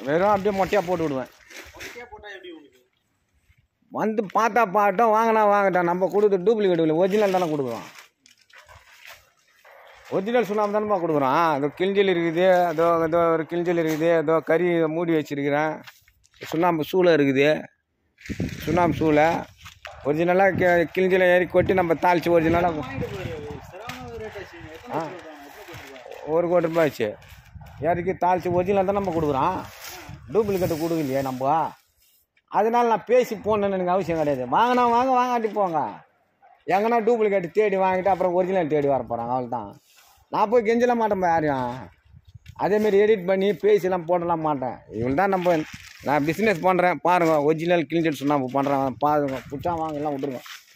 வெறும் அப்படியே மொட்டையாக போட்டு விடுவேன் ஒட்டியா போட்டா எப்படி உனக்கு வந்து பார்த்தா பாட்டோம் வாங்கினா வாங்கட்டும் நம்ம கொடுத்து டூப்ளிகேட் இல்லை ஒரிஜினல் தானே கொடுக்குறோம் ஒரிஜினல் சுண்ணாம்பு தானேப்பா கொடுக்குறோம் அதோ கிழிஞ்சல் இருக்குது அதோ ஏதோ ஒரு கிழிஞ்சல் இருக்குது ஏதோ கறி மூடி வச்சிருக்கிறேன் சுண்ணாம்பு சூளை இருக்குது சுண்ணாம்பு சூளை ஒரிஜினலாக கி கிழிஞ்சலை ஏறி கொட்டி நம்ம தாளித்து ஒரிஜினலாக வாங்கிட்டு போயிரு சரியான ரேட் ஆச்சு எத்தனை லட்சம் ரூபாய்? எத்தனை கோடி ரூபாய்? ஒரு கோடி ரூபாய் ஆச்சு இறக்கி தாளித்து ஒரிஜினல் தான் நம்ம கொடுக்குறோம் டூப்ளிகேட்டு கொடுக்கலையே நம்ம அதனால நான் பேசி போகணுன்னு எனக்கு அவசியம் கிடையாது வாங்கினா வாங்க வாங்காட்டி போங்க எங்கன்னா டூப்ளிகேட் தேடி வாங்கிட்டு அப்புறம் ஒரிஜினல் தேடி வர போகிறாங்க அவ்வளோதான் நான் போய் கெஞ்சல மாட்டேன் யாரையும் அதேமாரி எடிட் பண்ணி பேசிலாம் போடலாம் மாட்டேன் இவங்க தான் நம்ம நான் பிஸ்னஸ் பண்ணுறேன் பாருங்கள் ஒரிஜினல் கிழிஞ்சல் சுண்ணாம்பு பண்ணுறேன் பாருங்க பிடிச்சா வாங்க எல்லாம் விட்ருங்க